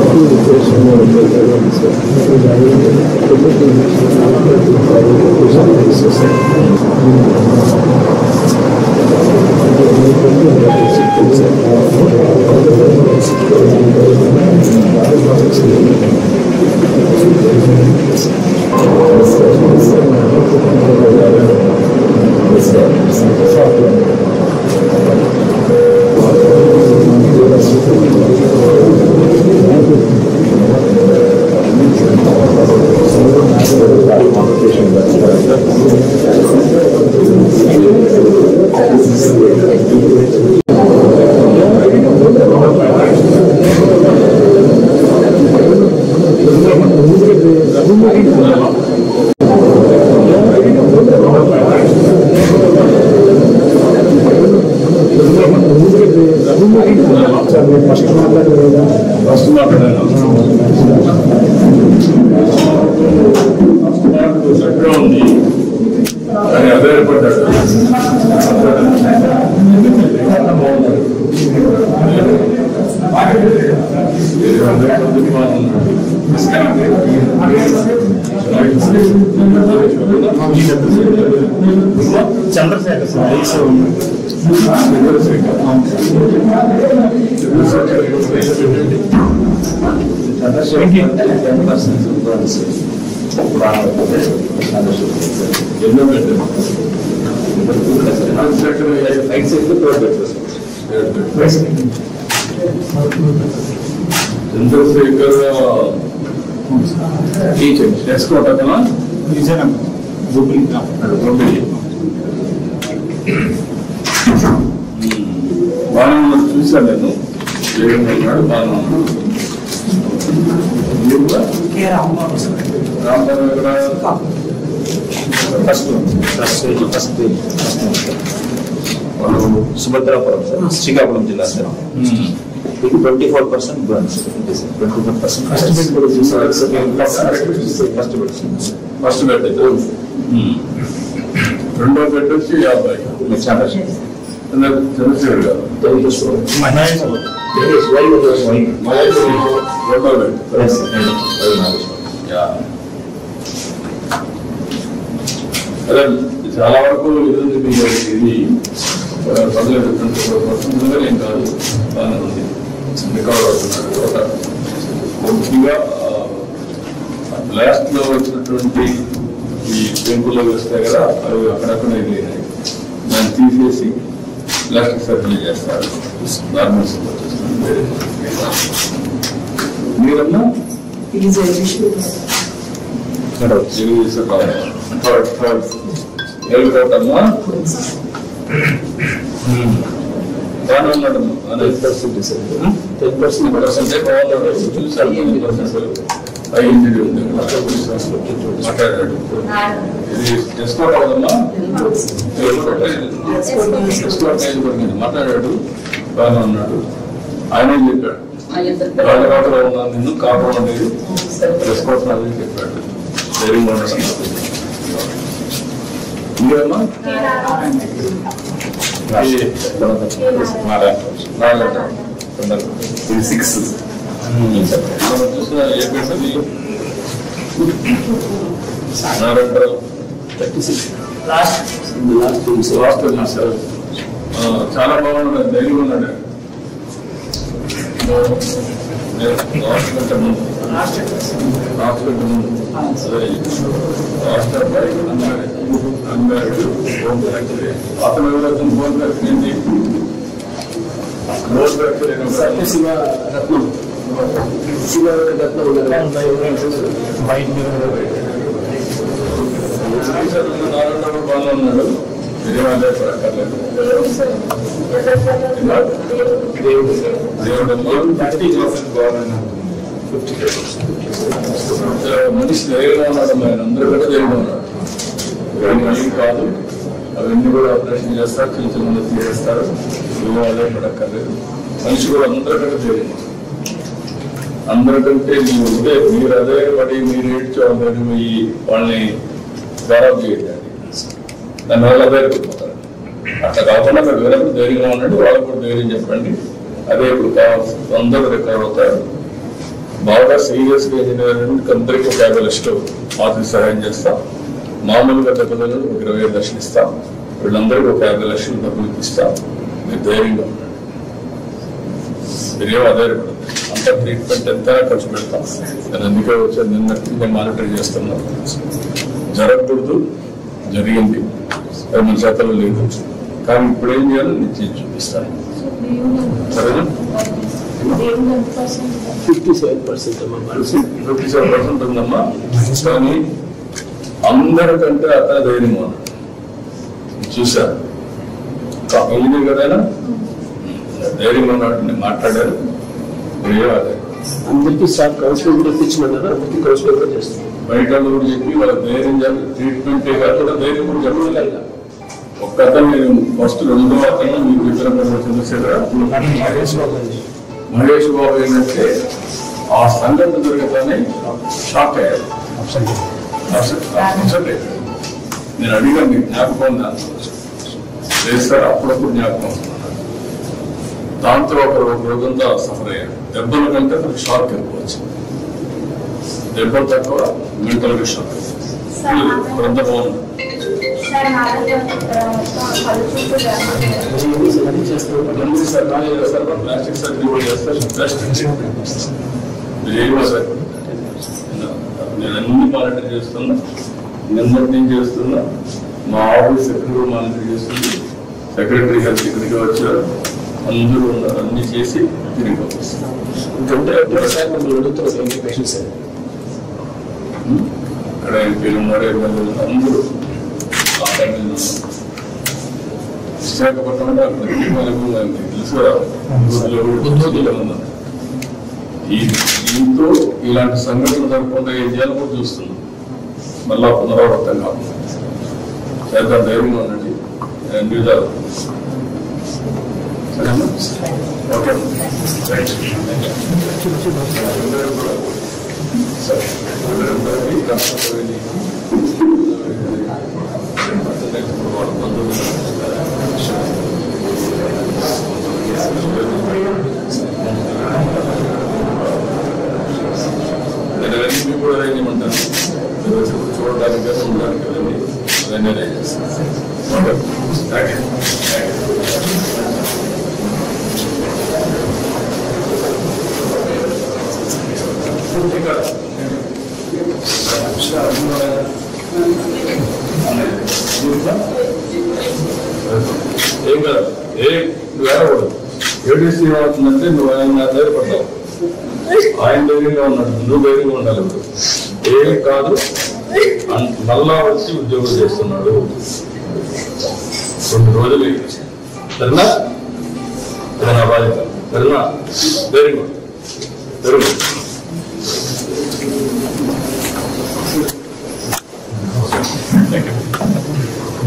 First మాట్లాడలేదు first మాట్లాడాను first మాట సెట్లో ఉంది కానీ అదే ఏర్పడ్డాడు చంద్రశేఖర్ సార్ ఐసో టెన్ పర్సెంట్ ఎన్నో పెట్టారు రైట్ సైడ్ రోడ్ పెట్టేస్తాం చంద్రశేఖర్ టీచర్ ఎస్కోట్ అతను విజయనగరం జూబ్లీ బాగానే ఉన్నాడు చూశాను నేను జగన్ ఉన్నాడు బాగానే ఉన్నాడు మీరు కూడా రాంబాబు ఎక్కడ first first first Subhadrapuram sir Srikakulam జిల్లా సార్ ఇది twenty four percent burns twenty four percent first first bed రెండో బెడ్ వచ్చి యాభై చంద్రశేఖర్ గారు రెండో బెడ్ యా. అదే చాలా వరకు ఇది ఉంది మీ ఇది ఆ, పదిహేడు ట్వంటీ ఫోర్ పర్సెంట్ ఏం కాదు బాగానే ఉంది రికవర్ అవుతున్నాడు ఒక ముఖ్యంగా లాస్ట్ లో వచ్చినటువంటి ఈ పెంకులు వస్తాయి కదా అవి అక్కడక్కడ వెళ్ళినాయి దాన్ని తీసేసి లాస్ట్ సర్జరీ చేస్తారు నార్మల్స్ మీరన్నా తెలుగుదేశం థర్డ్ థర్డ్ ఏడుకోవటమ్మా బాగానే ఉన్నాడమ్మా బాగానే టెన్ పర్సెంట్ పర్సెంటే బాగున్నాడు చూశాను అయ్యింది ఉంది మాట్లాడాడు ఇది ఎస్కోట్ అవుదమ్మా ఎస్కోట్ నియోజకవర్గం మాట్లాడాడు బాగానే ఉన్నాడు ఆయన చెప్పాడు రాజరాజులో ఉన్నాను నేను కాపురం అనేది ఎస్కోట్ నాది చెప్పాడు ధైర్యంగా ఉండడం మీరమ్మా ఇది సిక్స్ మనం చూసిన ఏ పేరు అది Narayanarao thirty six last last last చూసారు ఆ, చాలా బాగున్నాడు ధైర్యంగా ఉన్నాడు నేను లాస్ట్ కంటే ముందు లాస్ట్ కంటే ముందు అదే లాస్ట్ అబ్బాయి అన్నాడు అన్నాడు హోమ్ ఫ్యాక్టరీ అతను ఎవరైతే హోమ్ ఫ్యాక్టరీ ఏంటి హోమ్ ఫ్యాక్టరీ సత్య శివ రత్నం శివ రత్నం వైట్ నారాయణరావు బాగానే ఉన్నాడు విజయవాడ పడక్కర్లేదు దేవుడు దేవుడు థర్టీ పర్సెంట్ బాగున్నాను మనిషి ధైర్యంగా ఉన్నాడు ఆయన అందరూ కూడా ధైర్యంగా ఉన్నాడు ఇవన్నీ ఏం కాదు అవన్నీ కూడా ఆపరేషన్ చేస్తారు చిన్న చిన్న మంది తీసేస్తారు నువ్వు అదే పడక్కర్లేదు మనిషి కూడా అందరికంటే ధైర్యం అందరికంటే ನೀವು ఉంటే మీరు అదే పడి మీరు ఏడ్చోవాలి పోయి వాళ్ళని ఖరాబ్ చేయట్లేదు దానివల్ల అదే అయిపోతారు అట్లా కాకుండా మీరు వేరే ధైర్యంగా ఉండండి వాళ్ళకు కూడా ధైర్యం చెప్పండి అదే ఇప్పుడు కావాల్సి అందరూ రికవర్ అవుతారు బాగా సీరియస్ గా ఇంజనీరింగ్ అందరికీ ఒక యాభై లక్షలు ఆర్థిక సహాయం చేస్తాం మామూలుగా దెబ్బతిన ఒక ఇరవై ఐదు లక్షలు ఇస్తాం వీళ్ళందరికీ ఒక యాభై లక్షలు డబ్బులు ఇస్తాం మీరు ధైర్యంగా ఉండండి మీరేం ఆధారపడదు అంత ట్రీట్మెంట్ ఎంతైనా ఖర్చు పెడతాం నేను అందుకే వచ్చాను నిన్న నేను మానిటర్ చేస్తున్నాను జరగకూడదు జరిగింది అది మన చేతలో లేదు కానీ ఇప్పుడు ఏం చేయాలో నేను చేసి చూపిస్తాను సరేనా ఫిఫ్టీ సెవెన్ పర్సెంట్ అమ్మా మనసు ఫిఫ్టీ సెవెన్ పర్సెంట్ ఉందమ్మా కానీ అందరికంటే అతను ధైర్యం ఉన్నాడు చూసా ఇంజనీర్ కదైనా ధైర్యంగా ఉన్నాడు నేను మాట్లాడారు మీరే అదే అందరికీ స్టాఫ్ కౌన్సిలింగ్ కూడా ఇప్పించమన్నారు అందరికీ కౌన్సిలింగ్ కూడా చేస్తాం బయట వాళ్ళు కూడా చెప్పి వాళ్ళ ధైర్యం చెప్పి ట్రీట్మెంట్ కాకుండా ధైర్యం కూడా చెప్పలేదు ఒక్క అతను నేను ఫస్ట్ రెండో అతను మీకు చెప్పిన చంద్రశేఖర మహేష్ బాబు అండి మహేష్ బాబు ఏంటంటే ఆ సంఘటన జరగగానే షాక్ అయ్యారు అప్సెట్ అయ్యారు. నేను అడిగాను మీకు జ్ఞాపకం ఉందా లేదు సార్ అప్పుడప్పుడు జ్ఞాపకం వస్తుంది. దాంతో ఒకరు ఒక రోజంతా సఫర్ అయ్యారు దెబ్బల కంటే నాకు షాక్ ఎక్కువ వచ్చింది దెబ్బలు తక్కువ మెంటల్ గా షాక్ అంత బాగుంది అది చేస్తాం అన్ని సర్జరీ చేస్తారు ప్లాస్టిక్ సర్జరీ కూడా చేస్తారు ప్లాస్టిక్ ఏం సార్ నేను అన్ని మానిటర్ చేస్తున్నా నిన్నటి నుంచి చేస్తున్నా మా ఆఫీస్ సెక్రటరీ మానిటర్ చేస్తుంది సెక్రటరీ హెల్త్ ఇక్కడికి వచ్చారు అందరూ ఉన్నారు అన్ని చేసి తిరిగి పంపిస్తాను గంట ఒకసారి మిమ్మల్ని అడుగుతున్నారు ఏంటి పేషెంట్స్ అని ఇక్కడ ఎంపీలు ఉన్నారు ఎమ్మెల్యేలు ఉన్నారు, అందరూ ఆ టైంలో ఉన్నారు. విశాఖపట్నం అంటే అక్కడ మనకు మనకి తెలుసు కదా ఊర్లో ఊర్లో ఉన్నారు. ఈ దీంతో ఇలాంటి సంఘటనలు జరగకుండా ఏం చేయాలో కూడా చూస్తున్నాం మళ్ళా పునరావృతం కాకుండా చేద్దాం ధైర్యంగా ఉండండి అన్ని విధాలు సరేనా ఓకే రైట్ సరే అందరికీ కష్టపడి వాళ్ళ బంధువులు నేను అవన్నీ కూడా అరేంజ్ చేయమంటాను మీరు వచ్చి చూడడానికి కానీ ఉండడానికి అవన్నీ అవన్నీ అరేంజ్ చేస్తాను okay thank you thank you ఇక్కడ ఏం కదా ఏ నువ్వు ఏడకూడదు ఏడీసీ ఏమవుతుందంటే నువ్వు ఆయన ధైర్యపడ్డావు ఆయన ధైర్యంగా ఉన్నాడు నువ్వు ధైర్యంగా ఉండాలి ఇప్పుడు ఏం కాదు అన్- మళ్ళా వచ్చి ఉద్యోగం చేస్తున్నాడు రెండు రోజులు సరేనా ఇది నా బాధ్యత సరేనా ధైర్యంగా ఉండు. ధైర్యంగా ఉండు. Thank you.